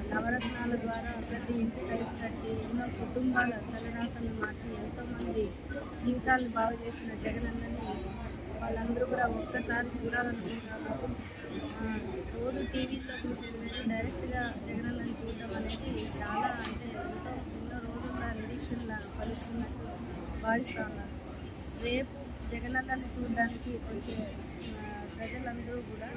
నవరత్నాల ద్వారా ప్రతి ఇంటి తలుపు తట్టి ఎన్నో కుటుంబాల తలరాతలను మార్చి ఎంతోమంది జీవితాలను బాగు చేసిన జగనన్నని వాళ్ళందరూ కూడా ఒక్కసారి చూడాలనుకుంటున్నారు ఆ, రోజు టీవీలో చూసేది వేరు డైరెక్ట్గా జగనన్నని చూడడం అనేది చాలా అంటే ఎంతో ఎన్నో రోజుల నిరీక్షణల ఫలిస్తున్నట్టు భావిస్తా ఉన్నారు రేపు జగనన్నని చూడడానికి వచ్చే ఆ, ప్రజలందరూ కూడా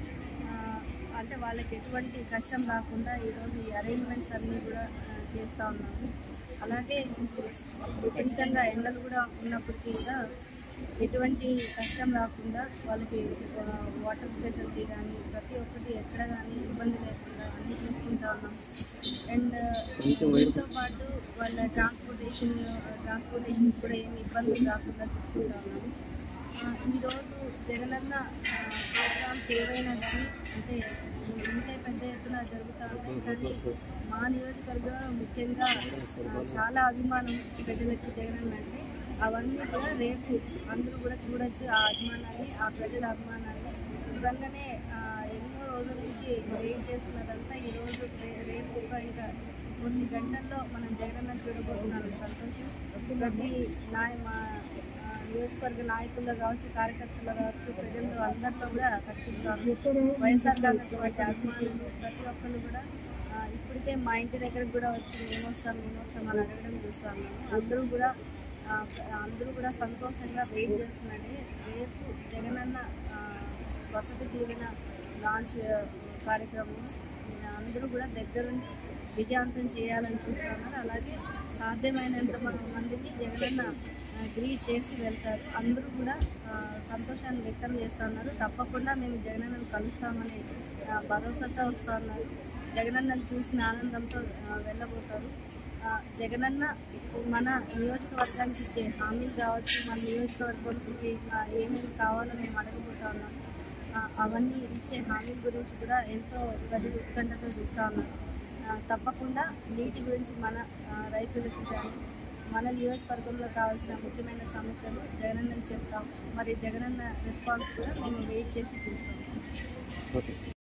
ఆ, అంటే వాళ్ళకి ఎటువంటి కష్టం రాకుండా ఈరోజు ఈ అరేంజ్మెంట్స్ అన్నీ కూడా ఆ, చేస్తూ ఉన్నాము అలాగే విపరీతంగా ఎండలు కూడా ఉన్నప్పటికీ కూడా ఎటువంటి కష్టం రాకుండా వాళ్ళకి ఆ, వాటర్ ఫెసిలిటీ కానీ ప్రతి ఒక్కటి ఎక్కడ కానీ ఇబ్బంది లేకుండా అన్నీ చూసుకుంటా ఉన్నాం అండ్ దీంతో పాటు వాళ్ళ ట్రాన్స్పోర్టేషన్ ట్రాన్స్పోర్టేషన్ కూడా ఏమి ఇబ్బందులు రాకుండా చూసుకుంటా ఉన్నాము ఆ, ఈరోజు జగనన్న ప్రోగ్రామ్స్ ఏవైనా కానీ అంటే ఇంతే పెద్ద ఎత్తున జరుగుతూ ఉంటాయి కానీ మా నియోజకవర్గం ముఖ్యంగా ఆ, చాలా అభిమానం ప్రజలకి జగనన్న అంటే అవన్నీ కూడా రేపు అందరూ కూడా చూడొచ్చు ఆ అభిమానాన్ని ఆ ప్రజల అభిమానాన్ని నిజంగానే ఆ, ఎన్నో రోజుల నుంచి వెయిట్ చేస్తున్నదంతా ఈరోజు రే- రేపు ఒక ఇంకా కొన్ని గంటల్లో మనం జగనన్న చూడబోతున్నాం సంతోషం ప్రతి నాయ మా ఆ, నియోజకవర్గ నాయకుల్లో కావచ్చు కార్యకర్తల్లో కావచ్చు ప్రజల్లో అందరిలో కూడా కనిపిస్తారు వైఎస్ఆర్ కాంగ్రెస్ పార్టీ అభిమానులు ప్రతి ఒక్కరు కూడా ఆ, ఇప్పటికే మా ఇంటి దగ్గరకు కూడా వచ్చి మేము వస్తాం మేము వస్తాం అని అడగడం చూస్తాము అందరూ కూడా ఆ, అందరూ కూడా సంతోషంగా వెయిట్ చేస్తున్నారండి రేపు జగనన్న ఆ, వసతి దీవెన లాంచ్ కార్యక్రమం అందరూ కూడా దగ్గరుండి విజయవంతం చేయాలని చూస్తున్నారు అలాగే సాధ్యమైనంత మన- మందిని జగనన్న గ్రీజ్ చేసి వెళ్తారు అందరూ కూడా ఆ, సంతోషాన్ని వ్యక్తం చేస్తున్నారు తప్పకుండా మేము జగనన్నను కలుస్తామని ఆ, భరోసాతో వస్తూ ఉన్నారు జగనన్నను చూసిన ఆనందంతో ఆ, వెళ్ళబోతారు ఆ, జగనన్న మన నియోజకవర్గానికి ఇచ్చే హామీలు కావచ్చు మన నియోజకవర్గానికి ఆ, ఏమేమి కావాలో మేము అడగబోతా ఉన్నాం ఆ, అవన్నీ ఇచ్చే హామీల గురించి కూడా ఎంతో ప్రజలు ఉత్కంఠతో చూస్తూ ఉన్నారు ఆ, తప్పకుండా నీటి గురించి మన ఆ, రైతులకు కానీ మన నియోజకవర్గంలో కావాల్సిన ముఖ్యమైన సమస్యలు జగనన్న చెప్తాం మరి జగనన్న రెస్పాన్స్ కూడా మేము వెయిట్ చేసి చూస్తాం ఓకే